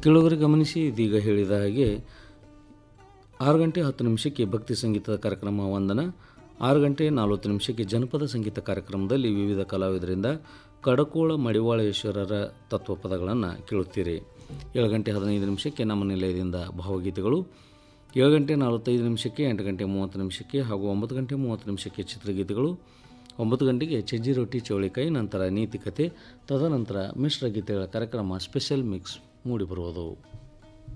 ಕೆಲವರು ಗಮನಿಸಿ ಇದೀಗ ಹೇಳಿದ ಹಾಗೆ ಆರು ಗಂಟೆ ಹತ್ತು ನಿಮಿಷಕ್ಕೆ ಭಕ್ತಿ ಸಂಗೀತದ ಕಾರ್ಯಕ್ರಮ ವಂದನ ಆರು ಗಂಟೆ ನಲವತ್ತು ನಿಮಿಷಕ್ಕೆ ಜನಪದ ಸಂಗೀತ ಕಾರ್ಯಕ್ರಮದಲ್ಲಿ ವಿವಿಧ ಕಲಾವಿದರಿಂದ ಕಡಕೋಳ ಮಡಿವಾಳೇಶ್ವರರ ತತ್ವಪದಗಳನ್ನು ಕೇಳುತ್ತೀರಿ ಏಳು ಗಂಟೆ ಹದಿನೈದು ನಿಮಿಷಕ್ಕೆ ನಮ್ಮ ನಿಲಯದಿಂದ ಭಾವಗೀತೆಗಳು ಏಳು ಗಂಟೆ ನಲವತ್ತೈದು ನಿಮಿಷಕ್ಕೆ ಎಂಟು ಗಂಟೆ ಮೂವತ್ತು ನಿಮಿಷಕ್ಕೆ ಹಾಗೂ ಒಂಬತ್ತು ಗಂಟೆ ಮೂವತ್ತು ನಿಮಿಷಕ್ಕೆ ಚಿತ್ರಗೀತೆಗಳು ಒಂಬತ್ತು ಗಂಟೆಗೆ ಚಜ್ಜಿ ರೊಟ್ಟಿ ಚೌಳಿಕಾಯಿ ನಂತರ ನೀತಿಕತೆ ತದನಂತರ ಮಿಶ್ರ ಗೀತೆಗಳ ಕಾರ್ಯಕ್ರಮ ಸ್ಪೆಷಲ್ ಮಿಕ್ಸ್ ಮೂಡಿಬರುವುದು